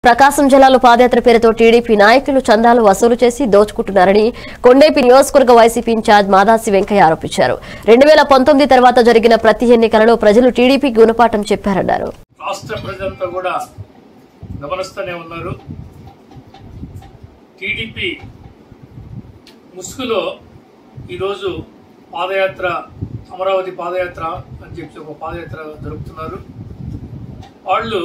ప్రకాశం జిల్లాలో పాదయాత్ర పేరుతో టీడీపీ నాయకులు చందాలు వసూలు చేసి దోచుకుంటున్నారని కొండేపి నియోజకవర్గ వైసీపీ ఇన్ఛార్జ్ మాదాసి వెంకయ్య ఆరోపించారు రెండు వేల పంతొమ్మిది తర్వాత జరిగిన ప్రతి ఎన్నికలలో ప్రజలు టీడీపీ గుణపాఠం చెప్పారన్నారు రాష్ట్ర ప్రజలంతా కూడా గమనిస్తూనే ఉన్నారు టీడీపీ ముసుగులో ఈరోజు పాదయాత్ర అమరావతి పాదయాత్ర అని చెప్పి ఒక పాదయాత్ర జరుపుతున్నారు వాళ్ళు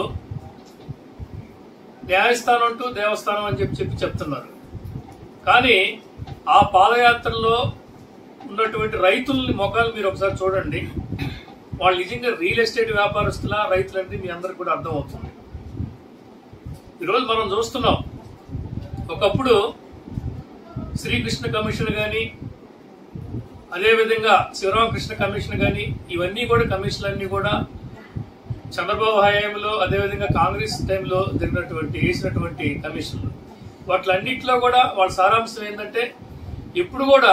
న్యాయస్థానం అంటూ దేవస్థానం అని చెప్పి చెప్పి చెప్తున్నారు కానీ ఆ పాదయాత్రలో ఉన్నటువంటి రైతుల్ని మొఖాలు మీరు ఒకసారి చూడండి వాళ్ళు నిజంగా రియల్ ఎస్టేట్ వ్యాపారస్తుల రైతులంటే మీ అందరికి కూడా అర్థమవుతుంది ఈరోజు మనం చూస్తున్నాం ఒకప్పుడు శ్రీకృష్ణ కమిషన్ కానీ అదేవిధంగా శివరామకృష్ణ కమిషన్ కానీ ఇవన్నీ కూడా కమిషన్లన్నీ కూడా చంద్రబాబు హయాంలో అదేవిధంగా కాంగ్రెస్ టైంలో జరిగినటువంటి వేసినటువంటి కమిషన్లు వాటిలన్నింటిలో కూడా వాళ్ళ సారాంశం ఏంటంటే ఇప్పుడు కూడా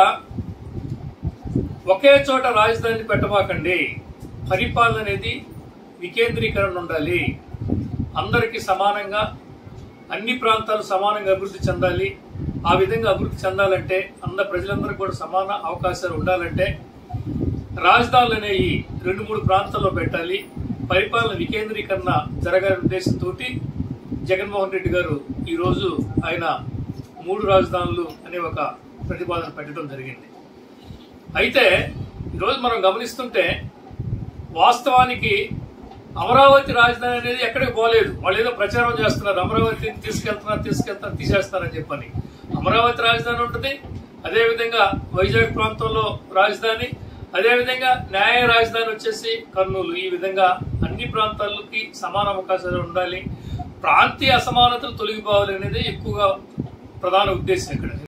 ఒకే చోట రాజధాని పెట్టబాకండి పరిపాలన అనేది వికేంద్రీకరణ ఉండాలి అందరికీ సమానంగా అన్ని ప్రాంతాలు సమానంగా అభివృద్ధి చెందాలి ఆ విధంగా అభివృద్ధి చెందాలంటే అందరు ప్రజలందరికీ కూడా సమాన అవకాశాలు ఉండాలంటే రాజధానులు అనేవి రెండు మూడు ప్రాంతాల్లో పెట్టాలి పరిపాలన వికేంద్రీకరణ జరగాలనే ఉద్దేశంతో జగన్మోహన్ రెడ్డి గారు ఈ రోజు ఆయన మూడు రాజధానులు అనే ఒక ప్రతిపాదన పెట్టడం జరిగింది అయితే ఈరోజు మనం గమనిస్తుంటే వాస్తవానికి అమరావతి రాజధాని అనేది ఎక్కడికి పోలేదు వాళ్ళు ఏదో ప్రచారం చేస్తున్నారు అమరావతిని తీసుకెళ్తున్నారు తీసుకెళ్తున్నారు తీసేస్తారని చెప్పని అమరావతి రాజధాని ఉంటుంది అదేవిధంగా వైజాగ్ ప్రాంతంలో రాజధాని అదేవిధంగా న్యాయ రాజధాని వచ్చేసి కర్నూలు ఈ విధంగా అన్ని ప్రాంతాలకి సమాన అవకాశాలు ఉండాలి ప్రాంతీయ అసమానతలు తొలగిపోవాలి అనేది ఎక్కువగా ప్రధాన ఉద్దేశం ఇక్కడ